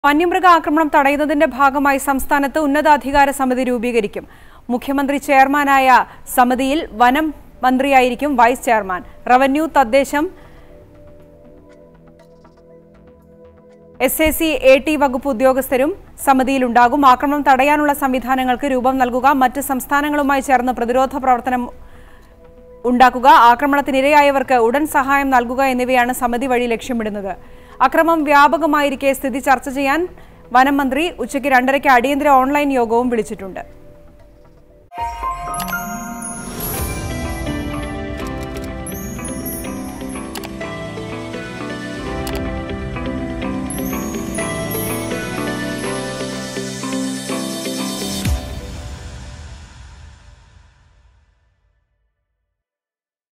വന്യമൃഗ ആക്രമണം തടയുന്നതിന്റെ ഭാഗമായി സംസ്ഥാനത്ത് ഉന്നതാധികാര സമിതി രൂപീകരിക്കും മുഖ്യമന്ത്രി ചെയർമാനായ സമിതിയിൽ വനം മന്ത്രിയായിരിക്കും വൈസ് ചെയർമാൻ റവന്യൂ തദ്ദേശം S A C A T വകുപ്പ് ഉദ്യോഗസ്ഥരും സമിതിയിലുണ്ടാകും ആക്രമണം തടയാനുള്ള സംവിധാനങ്ങൾക്ക് രൂപം നൽകുക മറ്റ് സംസ്ഥാനങ്ങളുമായി ചേർന്ന് പ്രതിരോധ പ്രവർത്തനം ഉണ്ടാക്കുക ആക്രമണത്തിനിരയായവർക്ക് ഉടൻ സഹായം നൽകുക എന്നിവയാണ് സമിതി വഴി ലക്ഷ്യമിടുന്നത് അക്രമം വ്യാപകമായിരിക്കെ സ്ഥിതി ചർച്ച ചെയ്യാൻ വനം മന്ത്രി ഉച്ചയ്ക്ക് രണ്ടരയ്ക്ക് അടിയന്തര ഓൺലൈൻ യോഗവും വിളിച്ചിട്ടുണ്ട്